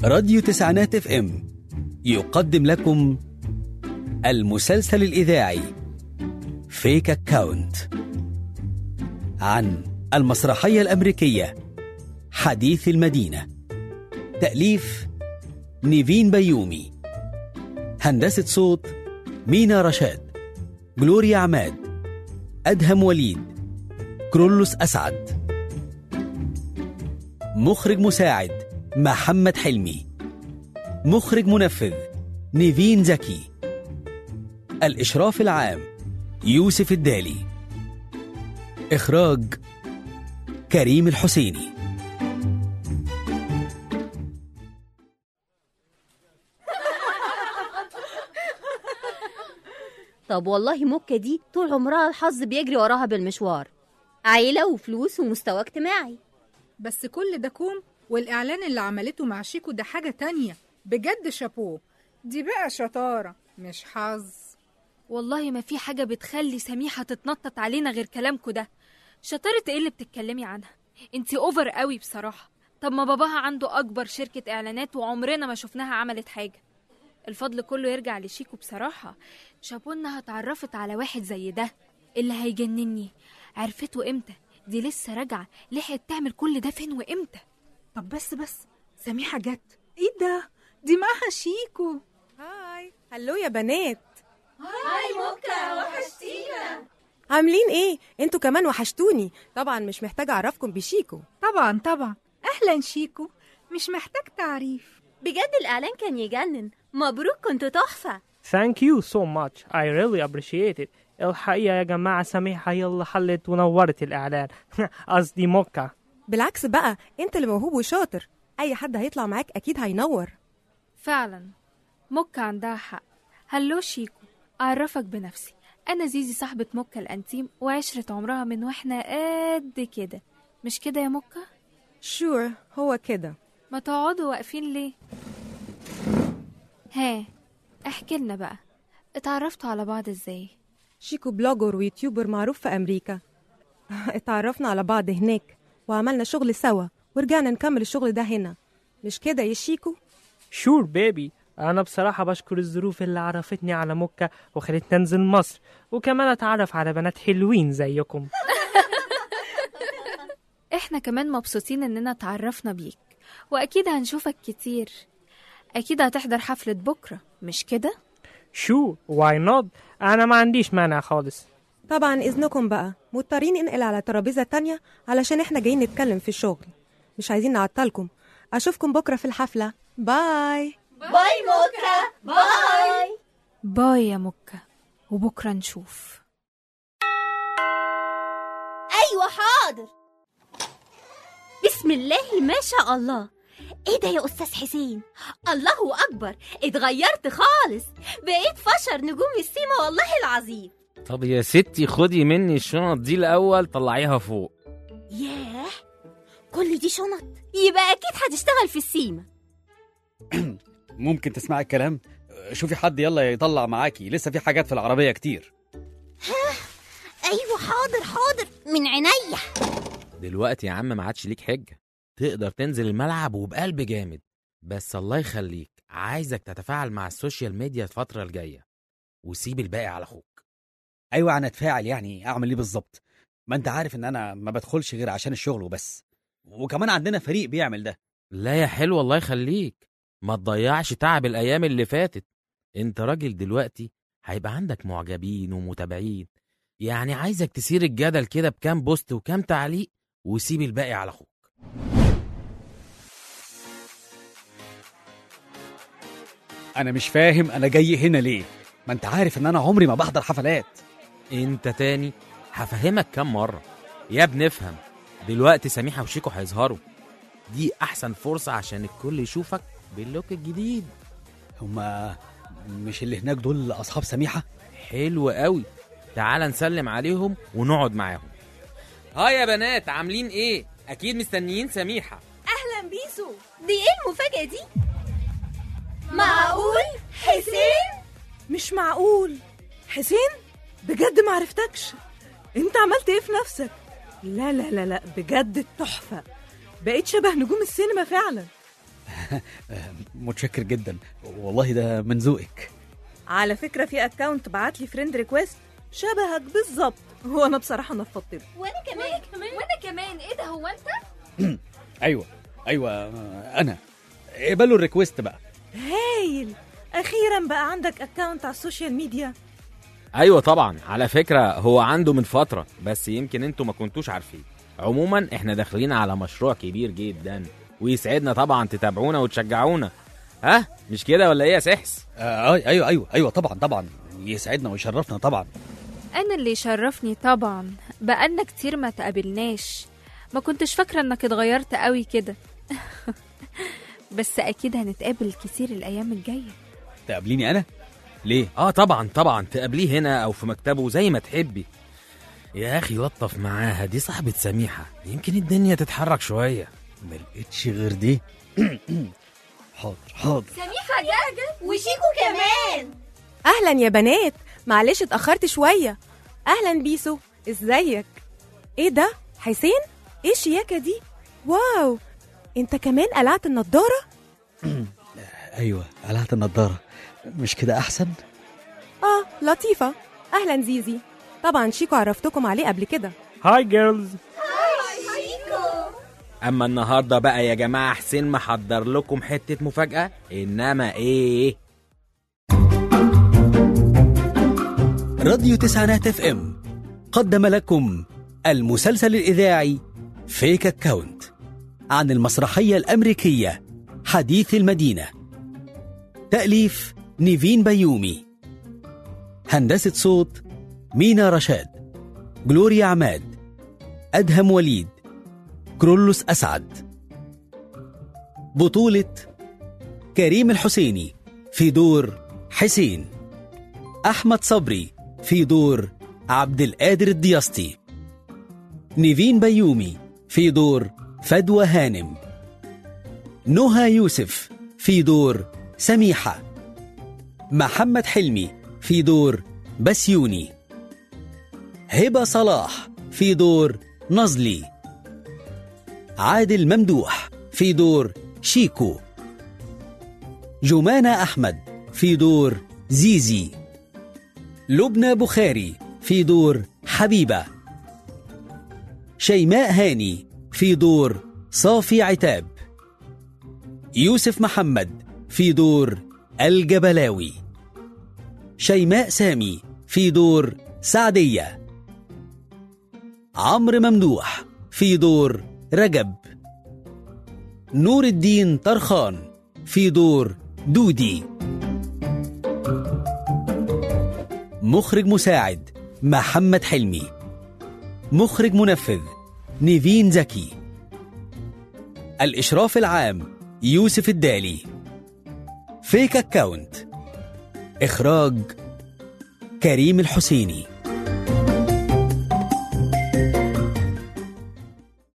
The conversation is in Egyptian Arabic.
راديو تسعينات اف ام يقدم لكم المسلسل الإذاعي فيك أكاونت عن المسرحية الأمريكية حديث المدينة تأليف نيفين بيومي هندسة صوت مينا رشاد جلوريا عماد أدهم وليد كرولوس أسعد مخرج مساعد محمد حلمي مخرج منفذ نيفين زكي الإشراف العام يوسف الدالي إخراج كريم الحسيني طب والله مكة دي طول عمرها الحظ بيجري وراها بالمشوار عيلة وفلوس ومستوى اجتماعي بس كل ده كوم والإعلان اللي عملته مع شيكو ده حاجة تانية بجد شابوه دي بقى شطارة مش حظ والله ما في حاجة بتخلي سميحة تتنطط علينا غير كلامكو ده شطارة ايه اللي بتتكلمي عنها انتي اوفر قوي بصراحة طب ما باباها عنده أكبر شركة إعلانات وعمرنا ما شفناها عملت حاجة الفضل كله يرجع لشيكو بصراحة شابو انها اتعرفت على واحد زي ده اللي هيجنني عرفته امتى دي لسه راجعة لحقت تعمل كل ده فين وامتى طب بس بس سميحة جت ايه ده دي معاها شيكو هاي هلو يا بنات هاي مكة وحشتينا عاملين ايه انتوا كمان وحشتوني طبعا مش محتاجه اعرفكم بشيكو طبعا طبعا أهلا شيكو مش محتاج تعريف بجد الإعلان كان يجنن مبروك كنتوا تحفة Thank you so much. I really appreciate it. الحقيقة يا جماعة سميحة هي اللي حلت ونورت الإعلان قصدي موكا بالعكس بقى انت اللي موهوب وشاطر اي حد هيطلع معاك اكيد هينور فعلا مكة عندها حق هلو شيكو أعرفك بنفسي أنا زيزي صاحبة مكة الأنتيم وعشرة عمرها من وإحنا قد كده مش كده يا مكة؟ شور هو كده ما تقعدوا واقفين ليه؟ ها احكي لنا بقى اتعرفتوا على بعض ازاي؟ شيكو بلوجر ويوتيوبر معروف في امريكا اتعرفنا على بعض هناك وعملنا شغل سوا ورجعنا نكمل الشغل ده هنا مش كده يا شيكو شور بيبي أنا بصراحة بشكر الظروف اللي عرفتني على مكة وخلتني أنزل مصر وكمان أتعرف على بنات حلوين زيكم احنا كمان مبسوطين اننا اتعرفنا بيك واكيد هنشوفك كتير اكيد هتحضر حفلة بكرة مش كده؟ شو واي نوت أنا ما عنديش مانع خالص طبعا اذنكم بقى مضطرين ننقل على ترابيزه تانية علشان احنا جايين نتكلم في الشغل مش عايزين نعطلكم اشوفكم بكره في الحفله باي باي مكة باي باي يا مكة وبكرة نشوف أيوة حاضر بسم الله ما شاء الله ايه ده يا استاذ حسين الله اكبر اتغيرت خالص بقيت فشر نجوم السيما والله العظيم طب يا ستي خدي مني الشنط دي الأول طلعيها فوق ياه كل دي شنط يبقى اكيد هتشتغل في السيما ممكن تسمعي الكلام شوفي حد يلا يطلع معاكي لسه في حاجات في العربية كتير ايوه حاضر حاضر من عينيا دلوقتي يا عم ما عادش ليك حجة تقدر تنزل الملعب وبقلب جامد بس الله يخليك عايزك تتفاعل مع السوشيال ميديا الفترة الجاية وسيب الباقي على أخوك ايوه انا اتفاعل يعني اعمل ايه بالظبط ما انت عارف ان انا ما بدخلش غير عشان الشغل وبس وكمان عندنا فريق بيعمل ده لا يا حلو الله يخليك ما تضيعش تعب الأيام اللي فاتت انت راجل دلوقتي هيبقى عندك معجبين ومتابعين يعني عايزك تثير الجدل كده بكام بوست وكام تعليق وسيب الباقي على أخوك انا مش فاهم انا جاي هنا ليه ما انت عارف ان انا عمري ما بحضر حفلات انت تاني هفهمك كام مرة يا ابني افهم دلوقتي سميحة وشيكو هيظهروا دي أحسن فرصة عشان الكل يشوفك باللوك الجديد هما مش اللي هناك دول اصحاب سميحه حلو قوي تعال نسلم عليهم ونقعد معاهم هاي يا بنات عاملين ايه اكيد مستنيين سميحة اهلا بيسو دي ايه المفاجأة دي معقول حسين مش معقول حسين بجد ما عرفتكش انت عملت ايه في نفسك لا لا لا لا بجد تحفة بقيت شبه نجوم السينما فعلا متشكر جدا والله ده من ذوقك على فكره في اكونت بعت لي فريند ريكويست شبهك بالظبط هو انا بصراحه نفضت له وانا كمان وانا كمان ايه ده هو انت ايوه ايوه انا اقبلوا الريكوست بقى هايل اخيرا بقى عندك اكونت على السوشيال ميديا ايوه طبعا على فكره هو عنده من فتره بس يمكن انتوا ما كنتوش عارفين عموما احنا داخلين على مشروع كبير جدا ويسعدنا طبعا تتابعونا وتشجعونا ها مش كده ولا ايه يا سحس آه ايوه ايوه ايوه طبعا طبعا يسعدنا ويشرفنا طبعا انا اللي يشرفني طبعا بقالنا كتير ما تقابلناش ما كنتش فاكره انك اتغيرت قوي كده بس اكيد هنتقابل كتير الايام الجايه تقابليني انا ليه اه طبعا طبعا تقابليه هنا او في مكتبه زي ما تحبي يا اخي لطف معاها دي صاحبة سميحة يمكن الدنيا تتحرك شوية ما لقيتش غير دي حاضر حاضر سميحه جه وشيكو كمان اهلا يا بنات معلش اتاخرت شويه اهلا بيسو ازيك ايه ده حسين ايه الشياكه دي واو انت كمان قلعت النضاره ايوه قلعت النضاره مش كده احسن اه لطيفه اهلا زيزي طبعا شيكو عرفتكم عليه قبل كده هاي جيرلز اما النهاردة بقى يا جماعة حسين محضر لكم حتة مفاجأة انما ايه راديو تسعينات اف ام قدم لكم المسلسل الإذاعي فيك أكاونت عن المسرحية الأمريكية حديث المدينة تأليف نيفين بيومي هندسة صوت مينا رشاد جلوريا عماد أدهم وليد كرولوس أسعد بطولة كريم الحسيني في دور حسين أحمد صبري في دور عبد القادر الدياسطي نيفين بيومي في دور فدوى هانم نهى يوسف في دور سميحة محمد حلمي في دور بسيوني هبة صلاح في دور نزلي عادل ممدوح في دور شيكو جمانة أحمد في دور زيزي لبنى بخاري في دور حبيبة شيماء هاني في دور صافي عتاب يوسف محمد في دور الجبلاوي شيماء سامي في دور سعدية عمرو ممدوح في دور رجب نور الدين طرخان في دور دودي مخرج مساعد محمد حلمي مخرج منفذ نيفين زكي الإشراف العام يوسف الدالي فيك أكاونت إخراج كريم الحسيني